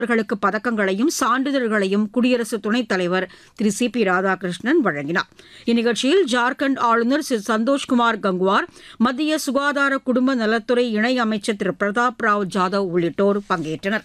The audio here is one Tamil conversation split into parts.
அவர்களுக்கு பதக்கங்களையும் சான்றிதழ்களையும் குடியரசு துணைத் தலைவர் திரு சி பி ராதாகிருஷ்ணன் வழங்கினார் இந்நிகழ்ச்சியில் ஜார்க்கண்ட் ஆளுநர் திரு சந்தோஷ்குமார் கங்குவார் மத்திய சுகாதார குடும்ப நலத்துறை இணை அமைச்சர் திரு பிரதாப் ராவ் ஜாதவ் உள்ளிட்டோர் பங்கேற்றனர்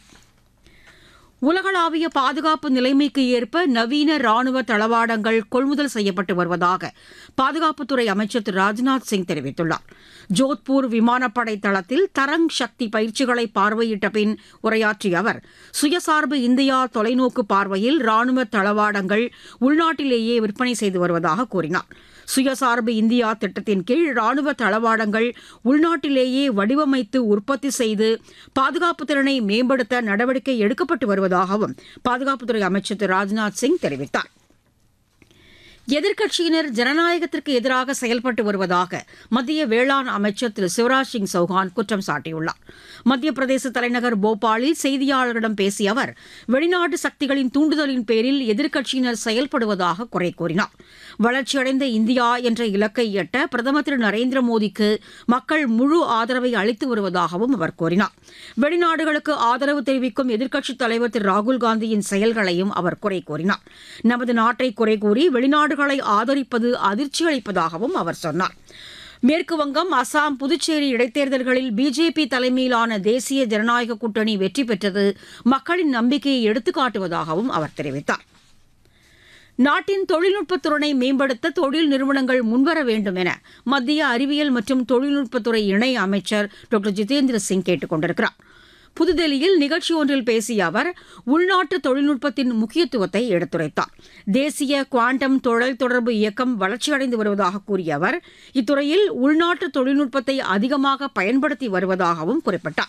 உலகளாவிய பாதுகாப்பு நிலைமைக்கு ஏற்ப நவீன ராணுவ தளவாடங்கள் கொள்முதல் செய்யப்பட்டு வருவதாக பாதுகாப்புத்துறை அமைச்சர் திரு ராஜ்நாத் சிங் தெரிவித்துள்ளார் ஜோத்பூர் விமானப்படை தளத்தில் தரங் சக்தி பயிற்சிகளை பார்வையிட்ட பின் உரையாற்றிய அவர் சுயசார்பு இந்தியா தொலைநோக்கு பார்வையில் ராணுவ தளவாடங்கள் உள்நாட்டிலேயே விற்பனை செய்து வருவதாக கூறினார் சுயசார்பு இந்தியா திட்டத்தின் கீழ் ராணுவ தளவாடங்கள் உள்நாட்டிலேயே வடிவமைத்து உற்பத்தி செய்து பாதுகாப்பு திறனை மேம்படுத்த நடவடிக்கை எடுக்கப்பட்டு வருவதாகவும் பாதுகாப்புத்துறை அமைச்சர் திரு ராஜ்நாத் சிங் தெரிவித்தார் எதிர்க்கட்சியினர் ஜனநாயகத்திற்கு எதிராக செயல்பட்டு வருவதாக மத்திய வேளாண் அமைச்சர் திரு சிவராஜ் சிங் சௌஹான் குற்றம் சாட்டியுள்ளார் மத்திய பிரதேச தலைநகர் போபாலில் செய்தியாளர்களிடம் பேசிய அவர் வெளிநாட்டு சக்திகளின் தூண்டுதலின் பேரில் எதிர்க்கட்சியினர் செயல்படுவதாக குறை கூறினார் வளர்ச்சியடைந்த இந்தியா என்ற இலக்கை எட்ட பிரதமர் திரு நரேந்திர மோடிக்கு மக்கள் முழு ஆதரவை அளித்து வருவதாகவும் அவர் கூறினார் வெளிநாடுகளுக்கு ஆதரவு தெரிவிக்கும் எதிர்க்கட்சித் தலைவர் திரு ராகுல் காந்தியின் செயல்களையும் அவர் குறை கூறினார் நமது நாட்டை குறை கூறி வெளிநாடுகளை ஆதரிப்பது அதிர்ச்சி அளிப்பதாகவும் அவர் சொன்னார் மேற்கு வங்கம் அசாம் புதுச்சேரி இடைத்தேர்தல்களில் பிஜேபி தலைமையிலான தேசிய ஜனநாயக கூட்டணி வெற்றி பெற்றது மக்களின் நம்பிக்கையை எடுத்துக்காட்டுவதாகவும் அவர் தெரிவித்தார் நாட்டின் தொழில்நுட்பத்துறையை மேம்படுத்த தொழில் நிறுவனங்கள் முன்வர வேண்டும் என மத்திய அறிவியல் மற்றும் தொழில்நுட்பத்துறை இணை அமைச்சர் டாக்டர் ஜிதேந்திர சிங் கேட்டுக் கொண்டிருக்கிறார் புதுதில்லியில் நிகழ்ச்சி ஒன்றில் பேசிய அவர் உள்நாட்டு தொழில்நுட்பத்தின் முக்கியத்துவத்தை எடுத்துரைத்தார் தேசிய குவாண்டம் தொழில் தொடர்பு இயக்கம் வளர்ச்சியடைந்து வருவதாக கூறிய அவர் இத்துறையில் உள்நாட்டு தொழில்நுட்பத்தை அதிகமாக பயன்படுத்தி வருவதாகவும் குறிப்பிட்டார்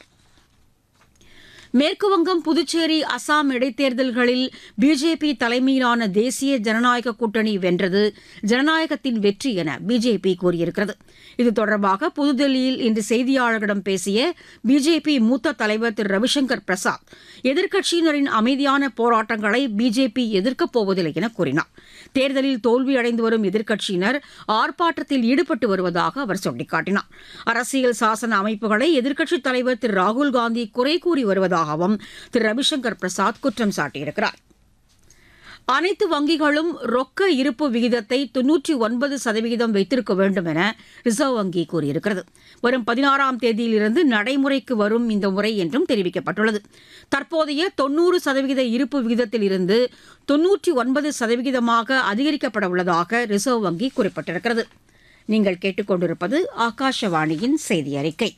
மேற்குவங்கம் புதுச்சேரி அசாம் இடைத்தேர்தல்களில் பிஜேபி தலைமையிலான தேசிய ஜனநாயக கூட்டணி வென்றது ஜனநாயகத்தின் வெற்றி என பிஜேபி கூறியிருக்கிறது இது தொடர்பாக புதுதில்லியில் இன்று செய்தியாளர்களிடம் பேசிய பிஜேபி மூத்த தலைவர் திரு ரவிசங்கர் பிரசாத் எதிர்க்கட்சியினரின் அமைதியான போராட்டங்களை பிஜேபி எதிர்க்கப் போவதில்லை என கூறினார் தேர்தலில் தோல்வியடைந்து வரும் எதிர்க்கட்சியினர் ஆர்ப்பாட்டத்தில் ஈடுபட்டு வருவதாக அவர் சுட்டிக்காட்டினார் அரசியல் சாசன அமைப்புகளை எதிர்க்கட்சித் தலைவர் திரு ராகுல் காந்தி குறை கூறி வருவதாகவும் திரு ரவிசங்கர் பிரசாத் குற்றம் சாட்டியிருக்கிறார் அனைத்து வங்கிகளும் ரொக்க இருப்பு விகிதத்தை தொன்னூற்றி ஒன்பது சதவீதம் வைத்திருக்க வேண்டும் என ரிசர்வ் வங்கி கூறியிருக்கிறது வரும் பதினாறாம் தேதியிலிருந்து நடைமுறைக்கு வரும் இந்த முறை என்றும் தெரிவிக்கப்பட்டுள்ளது தற்போதைய தொன்னூறு சதவீத இருப்பு விகிதத்தில் இருந்து தொன்னூற்றி ஒன்பது சதவீதமாக அதிகரிக்கப்பட உள்ளதாக ரிசர்வ் வங்கி குறிப்பிட்டிருக்கிறது நீங்கள் கேட்டுக்கொண்டிருப்பது ஆகாஷவாணியின் செய்தி அறிக்கை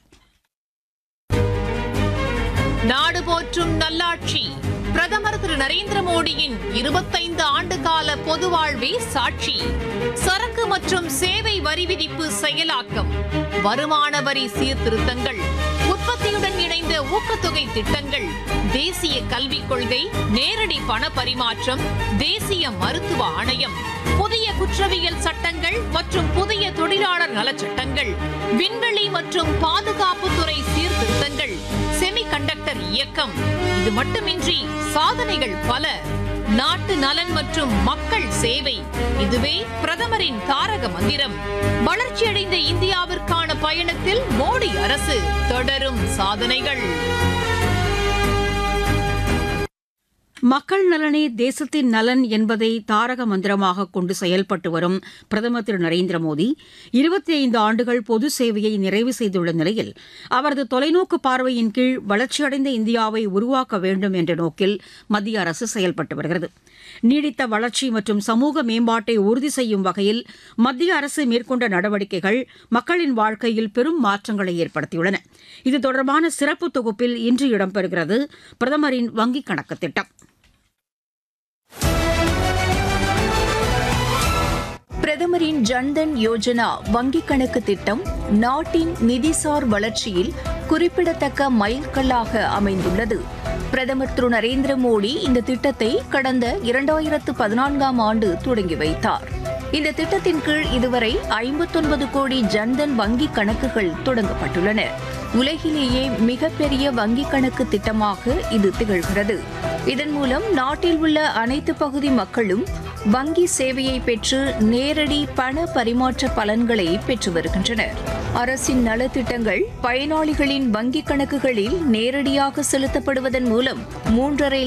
நாடு போற்றும் நல்லாட்சி பிரதமர் திரு நரேந்திர மோடியின் இருபத்தைந்து ஆண்டு கால பொது வாழ்வே சாட்சி சரக்கு மற்றும் சேவை வரி விதிப்பு செயலாக்கம் வருமான வரி சீர்திருத்தங்கள் உற்பத்தியுடன் இணைந்த ஊக்கத்தொகை திட்டங்கள் தேசிய கல்விக் கொள்கை நேரடி பண பரிமாற்றம் தேசிய மருத்துவ ஆணையம் புதிய குற்றவியல் சட்டங்கள் மற்றும் புதிய தொழிலாளர் நலச்சட்டங்கள் விண்வெளி மற்றும் பாதுகாப்புத்துறை சீர்திருத்தங்கள் செமிகண்டக்டர் இயக்கம் இது மட்டுமின்றி சாதனைகள் பல நாட்டு நலன் மற்றும் மக்கள் சேவை இதுவே பிரதமரின் தாரக மந்திரம் வளர்ச்சியடைந்த இந்தியாவிற்கான பயணத்தில் மோடி அரசு தொடரும் சாதனைகள் மக்கள் நலனே தேசத்தின் நலன் என்பதை தாரக மந்திரமாக கொண்டு செயல்பட்டு வரும் பிரதமர் திரு நரேந்திர மோடி இருபத்தி ஐந்து ஆண்டுகள் பொது சேவையை நிறைவு செய்துள்ள நிலையில் அவரது தொலைநோக்கு பார்வையின் கீழ் வளர்ச்சியடைந்த இந்தியாவை உருவாக்க வேண்டும் என்ற நோக்கில் மத்திய அரசு செயல்பட்டு வருகிறது நீடித்த வளர்ச்சி மற்றும் சமூக மேம்பாட்டை உறுதி செய்யும் வகையில் மத்திய அரசு மேற்கொண்ட நடவடிக்கைகள் மக்களின் வாழ்க்கையில் பெரும் மாற்றங்களை ஏற்படுத்தியுள்ளன இது தொடர்பான சிறப்பு தொகுப்பில் இன்று இடம்பெறுகிறது பிரதமரின் வங்கிக் கணக்கு திட்டம் பிரதமரின் ஜன்தன் யோஜனா வங்கிக் கணக்கு திட்டம் நாட்டின் நிதிசார் வளர்ச்சியில் குறிப்பிடத்தக்க மைல்கல்லாக அமைந்துள்ளது பிரதமர் திரு நரேந்திர மோடி இந்த திட்டத்தை கடந்த இரண்டாயிரத்து பதினான்காம் ஆண்டு தொடங்கி வைத்தார் இந்த திட்டத்தின் கீழ் இதுவரை ஐம்பத்தொன்பது கோடி ஜன்தன் வங்கிக் கணக்குகள் தொடங்கப்பட்டுள்ளன உலகிலேயே மிகப்பெரிய வங்கிக் கணக்கு திட்டமாக இது திகழ்கிறது இதன் மூலம் நாட்டில் உள்ள அனைத்து பகுதி மக்களும் வங்கி சேவையை பெற்று நேரடி பண பரிமாற்ற பலன்களை பெற்று வருகின்றனர் அரசின் நலத்திட்டங்கள் பயனாளிகளின் வங்கிக் கணக்குகளில் நேரடியாக செலுத்தப்படுவதன் மூலம் மூன்றரை